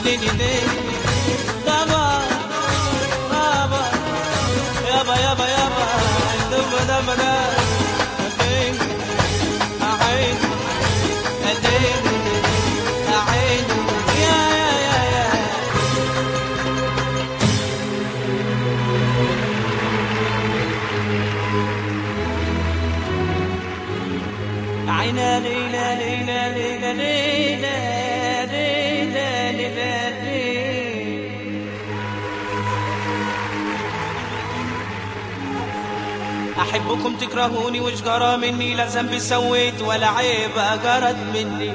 دين دين دابا بابا يابا يابا يابا دبا دبا دا دين أعين دين أعين يا يا يا يا عينا ليلى ليلى ليلى ليلى ليلى ليلى ليلى أحبكم تكرهوني وش جرى مني لا ذنب سويت ولا عيب جرت مني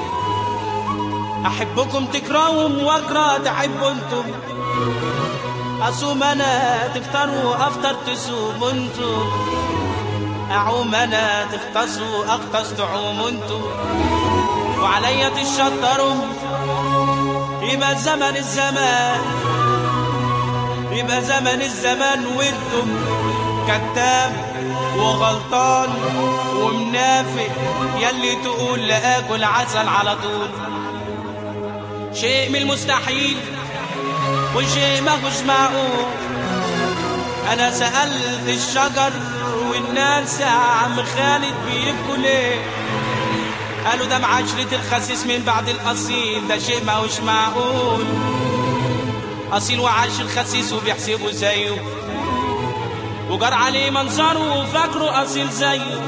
أحبكم تكرههم وأكره تحبوا انتم أصوم أنا تفطروا أفطر تصوم انتم أعوم أنا تغتصوا أغتص تعوم انتم وعليا تشطروا يبقى زمن الزمان يبقى زمن الزمان وانتم كذاب وغلطان ومنافق يلي تقول لآكل عسل على طول شيء من المستحيل وشيء ما هوش معقول انا سألت الشجر والناس يا عم خالد بيبكوا ليه قالوا ده معاشرة الخسيس من بعد الأصيل ده شيء ما هوش معقول أصيل وعاش الخسيس وبيحسبوا زيه وجار عليه منظره وفاكره أصيل زيه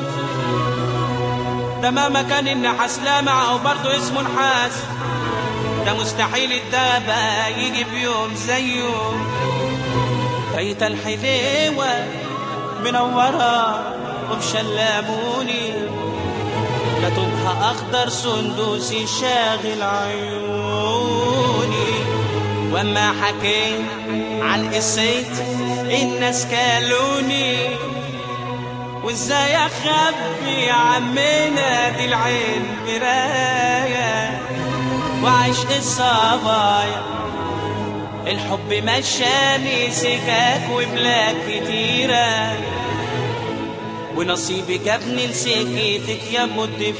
ده مهما كان النحاس لامع أو برضه اسمه نحاس ده مستحيل الدابة يجي في يوم زيه بيت الحليوة منورة ومشلموني لا تبقى أخضر سندوسي شاغل عيوني وما حكيت عن قصيت الناس كالوني وازاي اخبي يا عمنا دي العين مرايه وعشق الصبايا الحب مشاني سكاك وبلاك كتيرة ونصيبي جابني لسكتك يا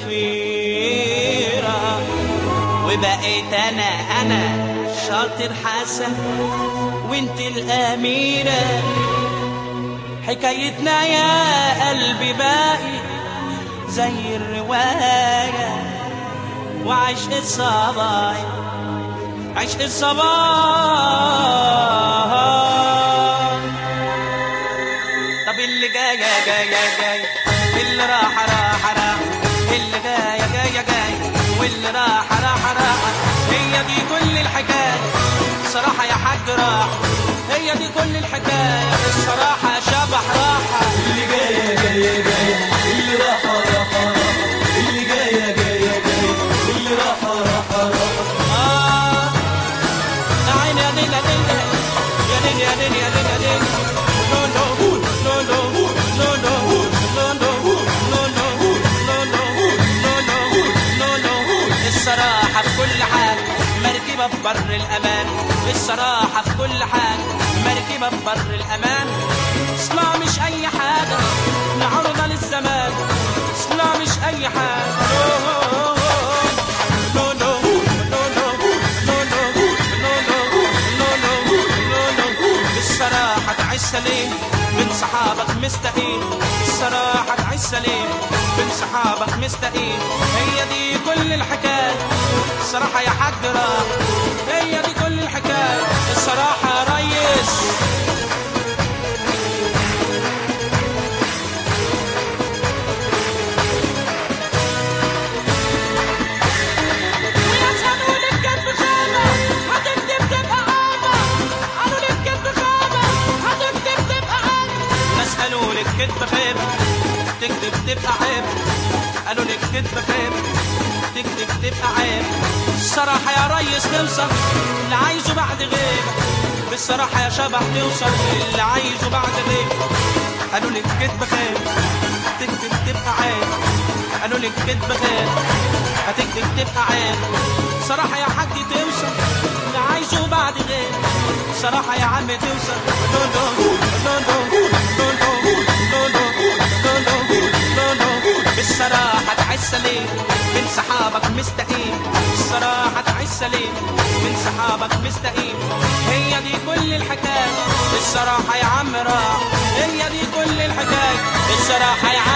مدفيرة وبقيت انا انا شاطر حسن وانت الاميرة حكايتنا يا قلبي باقي زي الروايه وعشق الصبايا عشق الصبايا طب اللي جاية جاية جاية اللي راح راح راح اللي جاية جاية جاية واللي راح راح راح هي دي كل الحكاية الصراحة يا حاج راح هي دي كل الحكاية الصراحة شبح راحة اللي جاية جاية جاية اللي راحة راحة راحة اللي جاية جاية جاية اللي راحة راحة راحة آه عين يا دين يا دين يا دين يا دين يا دين يا دين نو نو نو نو نو نو نو نو نو نو نو نو نو نو نو الصراحة في كل حاجة مركبة في بر الأمان الصراحة في كل حاجة مركبة في بر الأمان اصلا مش أي حاجة معروضة للزمان اصلا مش أي حاجة نو نو نو نو نو الصراحة تعيش سليم من صحابك مستقيم الصراحة تعيش سليم من صحابك مستقيم هي دي كل الحكاية الصراحة يا حاج راح هي دي كل الحكاية الصراحة يا ريس ناس قالوا لك كدب خيب تكذب تبقى عيب قالوا لك كدب خيب تكذب تبقى عيب الصراحة يا ريس توصل اللي عايزه بعد غيب بالصراحة يا شبح توصل اللي عايزه بعد غيب قالوا لك كدب خيب تكذب تبقى عيب قالوا لك كدب خيب هتكذب تبقى عيب صراحة يا حاج توصل اللي عايزه بعد غيب صراحة يا عم توصل نو نو نو نو نو نو نو نو نو نو نو بالصراحة تعيش سليم من صحابك مستقيم بالصراحة تعيش سليم من سحابك مستقيم هي دي كل الحكاية الصراحة يا عم راح هي دي كل الحكاية الصراحة يا